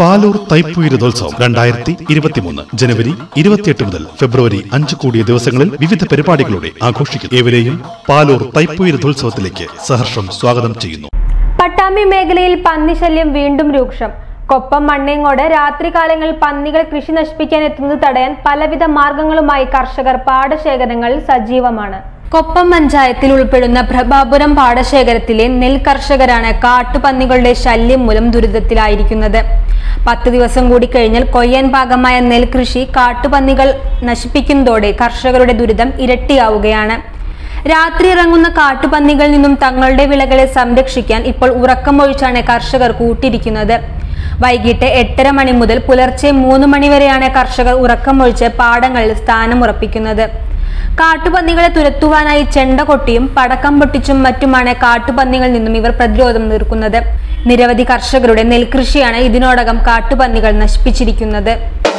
പാലൂർ തൈപ്പൂയ രഥോത്സവം രണ്ടായിരത്തി ഇരുപത്തിമൂന്ന് ജനുവരി ഇരുപത്തിയെട്ട് മുതൽ ഫെബ്രുവരി അഞ്ച് കൂടിയ ദിവസങ്ങളിൽ വിവിധ പരിപാടികളോടെ ആഘോഷിക്കും ഏവരെയും പാലൂർ തൈപ്പൂയ രഥോത്സവത്തിലേക്ക് സഹർഷം സ്വാഗതം ചെയ്യുന്നു പട്ടാമ്പി മേഖലയിൽ പന്നിശല്യം വീണ്ടും രൂക്ഷം കൊപ്പം മണ്ണേങ്ങോട് രാത്രികാലങ്ങളിൽ പന്നികൾ കൃഷി നശിപ്പിക്കാൻ എത്തുന്നത് തടയാൻ പലവിധ മാർഗങ്ങളുമായി കർഷകർ പാടശേഖരങ്ങളിൽ സജീവമാണ് കൊപ്പം പഞ്ചായത്തിൽ ഉൾപ്പെടുന്ന പ്രഭാപുരം പാടശേഖരത്തിലെ നെൽ കർഷകരാണ് കാട്ടുപന്നികളുടെ ശല്യം മൂലം ദുരിതത്തിലായിരിക്കുന്നത് പത്ത് ദിവസം കൂടി കഴിഞ്ഞാൽ കൊയ്യാൻ പാകമായ നെൽകൃഷി കാട്ടുപന്നികൾ നശിപ്പിക്കുന്നതോടെ കർഷകരുടെ ദുരിതം ഇരട്ടിയാവുകയാണ് രാത്രി ഇറങ്ങുന്ന കാട്ടുപന്നികളിൽ നിന്നും തങ്ങളുടെ വിളകളെ സംരക്ഷിക്കാൻ ഇപ്പോൾ ഉറക്കമൊഴിച്ചാണ് കർഷകർ കൂട്ടിരിക്കുന്നത് വൈകിട്ട് എട്ടര മണി മുതൽ പുലർച്ചെ മൂന്ന് മണി വരെയാണ് കർഷകർ ഉറക്കമൊഴിച്ച് പാടങ്ങളിൽ സ്ഥാനമുറപ്പിക്കുന്നത് കാട്ടുപന്നികളെ തുരത്തുവാനായി ചെണ്ട കൊട്ടിയും പടക്കം പൊട്ടിച്ചും മറ്റുമാണ് കാട്ടുപന്നികളിൽ നിന്നും ഇവർ പ്രതിരോധം തീർക്കുന്നത് നിരവധി കർഷകരുടെ നെൽകൃഷിയാണ് ഇതിനോടകം കാട്ടുപന്നികൾ നശിപ്പിച്ചിരിക്കുന്നത്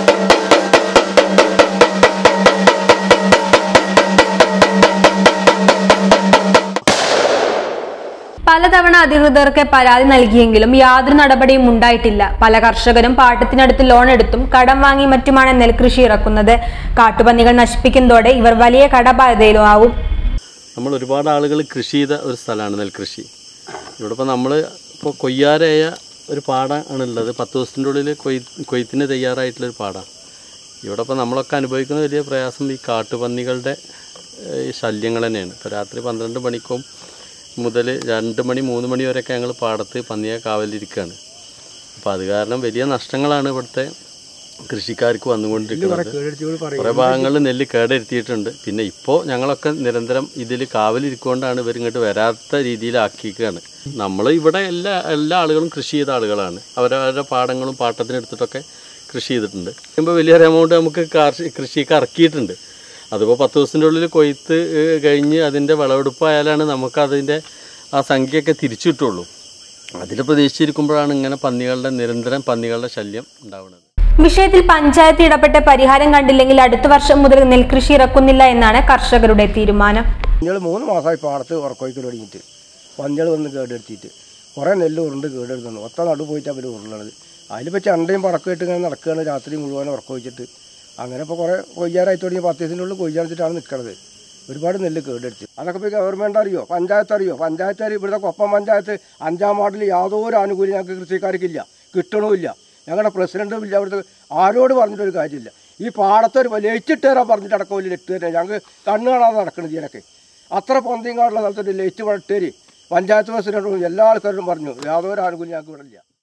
പലതവണ അധികൃതർക്ക് പരാതി നൽകിയെങ്കിലും യാതൊരു നടപടിയും ഉണ്ടായിട്ടില്ല പല കർഷകരും പാട്ടത്തിനടുത്ത് ലോൺ എടുത്തും കടം വാങ്ങി മറ്റുമാണ് നെൽകൃഷി ഇറക്കുന്നത് കാട്ടുപന്നികൾ നശിപ്പിക്കുന്നതോടെ ഇവർ വലിയ കടബാധ്യതയിലും ആവും നമ്മൾ ഒരുപാട് ആളുകൾ കൃഷി ചെയ്ത ഒരു സ്ഥലമാണ് നെൽകൃഷി ഇവിടെ ഇപ്പോൾ നമ്മൾ ഇപ്പോൾ കൊയ്യാറായ ഒരു പാടമാണ് ഉള്ളത് പത്ത് ദിവസത്തിൻ്റെ ഉള്ളിൽ കൊയ് കൊയ്ത്തിന് തയ്യാറായിട്ടുള്ളൊരു പാടമാണ് ഇവിടെ ഇപ്പോൾ നമ്മളൊക്കെ അനുഭവിക്കുന്ന വലിയ പ്രയാസം ഈ കാട്ടുപന്നികളുടെ ഏഹ്, ഈ ശല്യങ്ങൾ തന്നെയാണ് ഇപ്പോൾ രാത്രി പന്ത്രണ്ട് മണിക്കും മുതൽ രണ്ട് മണി മൂന്ന് മണി വരെയൊക്കെ ഞങ്ങൾ പാടത്ത് പന്നിയെ കാവലിരിക്കുകയാണ് അപ്പോൾ അത് കാരണം വലിയ നഷ്ടങ്ങളാണ് ഇവിടുത്തെ കൃഷിക്കാർക്ക് വന്നുകൊണ്ടിരിക്കുന്നത് കുറേ ഭാഗങ്ങളിൽ നെല്ല് കേടെടുത്തിയിട്ടുണ്ട് പിന്നെ ഇപ്പോൾ ഞങ്ങളൊക്കെ നിരന്തരം ഇതിൽ കാവലിരിക്കൊണ്ടാണ് ഇവർ ഇങ്ങോട്ട് വരാത്ത രീതിയിലാക്കിയിരിക്കുകയാണ് നമ്മൾ ഇവിടെ എല്ലാ എല്ലാ ആളുകളും കൃഷി ചെയ്ത ആളുകളാണ് അവരവരുടെ പാടങ്ങളും പാട്ടത്തിനെടുത്തിട്ടൊക്കെ കൃഷി ചെയ്തിട്ടുണ്ട് ഇപ്പോൾ വലിയൊരു എമൗണ്ട് നമുക്ക് കാർഷി കൃഷിക്ക് ഇറക്കിയിട്ടുണ്ട് അതിപ്പോൾ പത്ത് ദിവസത്തിൻ്റെ ഉള്ളിൽ കൊയ്ത്ത് ഏഹ്, കഴിഞ്ഞ് അതിൻ്റെ വിളവെടുപ്പായാലാണ് നമുക്ക് അതിൻ്റെ ആ സംഖ്യയൊക്കെ തിരിച്ചു കിട്ടുള്ളൂ അതിൽ പ്രതീക്ഷിച്ചിരിക്കുമ്പോഴാണ് ഇങ്ങനെ പന്നികളുടെ നിരന്തരം പന്നികളുടെ ശല്യം ഉണ്ടാവുന്നത് വിഷയത്തിൽ പഞ്ചായത്ത് ഇടപെട്ട് പരിഹാരം കണ്ടില്ലെങ്കിൽ അടുത്ത വർഷം മുതൽ നെൽകൃഷി ഇറക്കുന്നില്ല എന്നാണ് കർഷകരുടെ തീരുമാനം പഞ്ഞൾ മൂന്ന് മാസമായി പാടത്ത് ഉറക്കൊയ്ക്കൽ തുടങ്ങിയിട്ട് പഞ്ഞൾ വന്ന് കേടെടുത്തിട്ട് കുറേ നെല്ല് ഉരുണ്ട് കേടെടുത്തുന്നു ഒത്ത നടു പോയിട്ട് അവർ ഉരുളണത് അതിലിപ്പോൾ ചണ്ടയും പടക്കമായിട്ട് ഇങ്ങനെ നടക്കുകയാണ് രാത്രി മുഴുവൻ ഉറക്കൊഴിച്ചിട്ട് അങ്ങനെ ഇപ്പോൾ കുറേ കൊയ്യാറായി തുടങ്ങി പത്ത് ദിവസത്തിൻ്റെ ഉള്ളിൽ കൊയ്യാണിച്ചിട്ടാണ് നിൽക്കുന്നത് ഒരുപാട് നെല്ല് കേടെടുത്ത് അതൊക്കെ ഇപ്പോൾ ഗവൺമെൻറ് അറിയോ പഞ്ചായത്ത് അറിയോ പഞ്ചായത്ത് അറിയോ ഇവിടുത്തെ കൊപ്പം പഞ്ചായത്ത് അഞ്ചാം വാർഡിൽ യാതൊരു ആനുകൂല്യം ഞങ്ങൾക്ക് കൃഷിക്കാർക്കില്ല കിട്ടണമില്ല ഞങ്ങളുടെ പ്രസിഡന്റും ഇല്ല അവിടുത്തെ ആരോട് പറഞ്ഞിട്ടൊരു കാര്യമില്ല ഈ പാടത്തൊരു ലയിച്ചിട്ട് തരാൻ പറഞ്ഞിട്ട് അടക്കമില്ല ഇട്ട് തരാം ഞങ്ങൾക്ക് കണ്ണ് കാണാതെ നടക്കണം ഇതിനൊക്കെ അത്ര പൊന്തിയും കാടുള്ള സ്ഥലത്തൊരു ലയിച്ച് ഇട്ട് തരി പഞ്ചായത്ത് പ്രസിഡന്റും എല്ലാ ആൾക്കാരും പറഞ്ഞു യാതൊരു ആനുകൂല്യം ഞങ്ങൾക്ക് ഇവിടെ ഇല്ല